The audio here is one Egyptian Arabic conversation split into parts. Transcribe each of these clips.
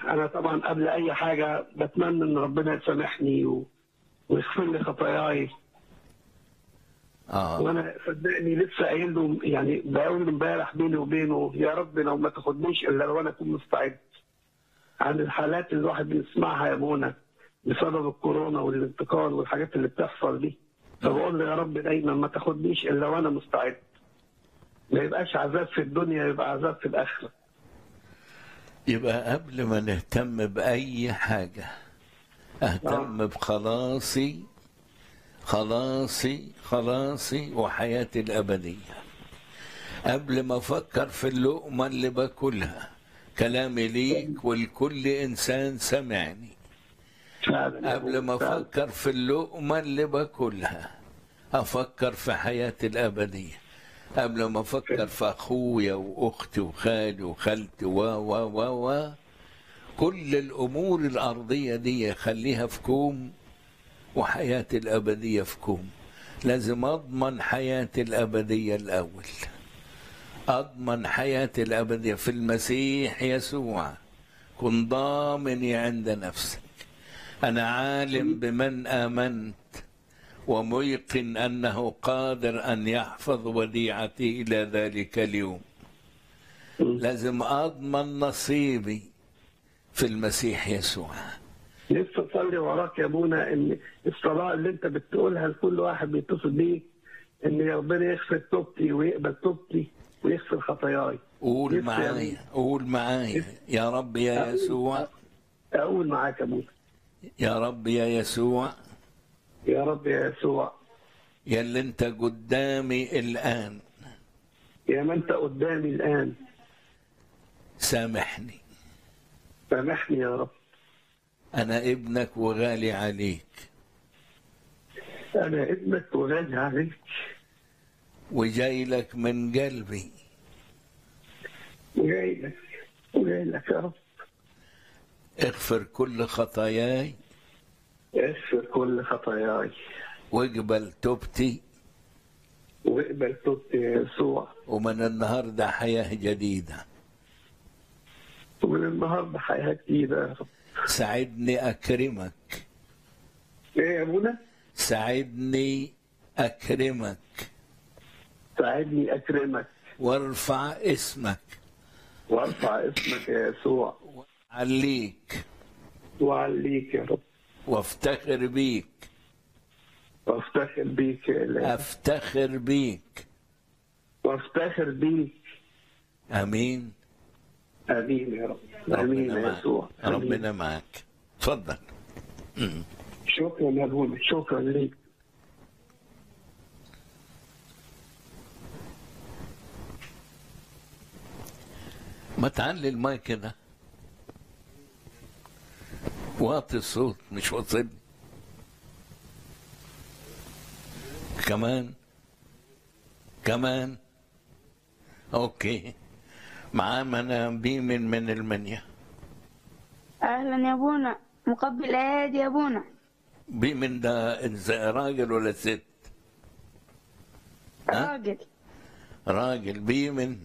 انا طبعا قبل اي حاجه بتمنى ان ربنا يسامحني و... ويغفر لي خطاياي اه وانا صدقني لسه قايل له يعني بقول امبارح بيني وبينه يا رب لو ما تاخدنيش الا لو انا اكون مستعد عن الحالات اللي الواحد بيسمعها يا ابونا بسبب الكورونا والانتقال والحاجات اللي بتحصل دي فبقول له يا رب دايما ما تاخدنيش الا وانا مستعد ما يبقاش عذاب في الدنيا يبقى عذاب في الاخره يبقى قبل ما نهتم بأي حاجة أهتم بخلاصي خلاصي خلاصي وحياتي الأبدية قبل ما أفكر في اللقمة اللي باكلها كلامي ليك ولكل إنسان سمعني فعلا يا قبل أبونا، ما فعلا. أفكر في اللقمة اللي باكلها أفكر في حياتي الأبدية قبل ما أفكر في أخويا وأختي وخالي وخالتي و و و و كل الأمور الأرضية دي خليها في كوم وحياتي الأبدية في كوم لازم أضمن حياتي الأبدية الأول أضمن حياتي الأبدية في المسيح يسوع كن ضامني عند نفسك أنا عالم بمن آمنت وميقن أنه قادر أن يحفظ وديعتي إلى ذلك اليوم لازم أضمن نصيبي في المسيح يسوع نفسي اصلي وراك يا ابونا ان الصلاه اللي انت بتقولها لكل واحد بيتصل بيك ان ربنا يغفر توبتي ويقبل توبتي ويغفر خطاياي قول نفسي معايا قول معايا يا رب يا يسوع اقول معاك يا ابونا يا رب يا يسوع يا رب يا يسوع يا اللي انت قدامي الآن يا ما انت قدامي الان سامحني سامحني يا رب أنا ابنك وغالي عليك انا ابنك وغالي عليك وجاي لك من قلبي وجاي لك وجاي لك يا رب اغفر كل خطاياي اغفر كل خطاياي واقبل توبتي واقبل توبتي يا يسوع ومن النهارده حياة جديدة ومن النهارده حياه جديده يا رب ساعدني أكرمك ايه يا ابونا ساعدني أكرمك ساعدني اكرمك وارفع اسمك وارفع اسمك يا يسوع عليك وعليك يا رب وافتخر بيك وافتخر بيك يا إلهي افتخر بيك وافتخر بيك امين امين يا رب امين ربنا يا معك يسوع آمين. ربنا معك اتفضل شكرا يا ابونا شكرا ليك ما تعلي المايك كده واطي الصوت مش واصل كمان كمان اوكي معاه منام بيمن من المنيا أهلا يا أبونا مقبل أيادي يا أبونا بيمن ده إنس- راجل ولا ست ها؟ راجل راجل بيمن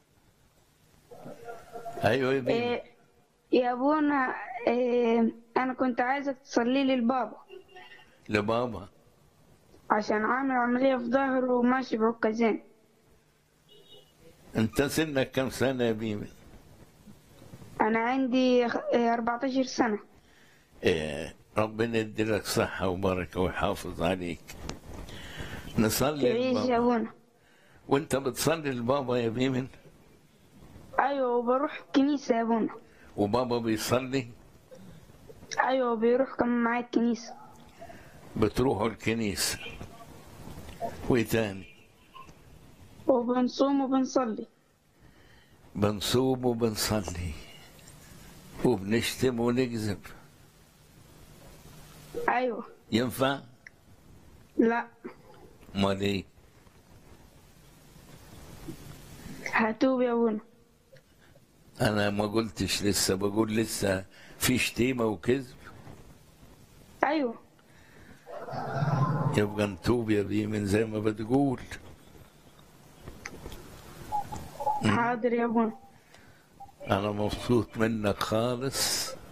ايوه يا بيمن إيه يا أبونا إيه أنا كنت عايزك تصلي لي البابا لبابا عشان عامل عملية في ظهره وماشي بعكازين انت سنك كم سنه يا بيمن أنا عندي خ- إيه 14 سنة إيه ربنا يديلك صحة وبركة ويحافظ عليك نصلي تعيش يا لبابا أبونا وانت بتصلي لبابا يا بيمن أيوة وبروح الكنيسة يا أبونا وبابا بيصلي أيوة بيروح كمان معايا الكنيسة بتروحوا الكنيسة وتاني وبنصوم وبنصلي بنصوم وبنصلي وبنشتم ونكذب أيوة ينفع؟ لا امال ايه؟ هتوب يا أبونا انا ما قلتش لسه بقول لسه في شتيمة وكذب أيوة يبقى نتوب يا بيمن زي ما بتقول حاضر يا أبونا أنا مبسوط منك خالص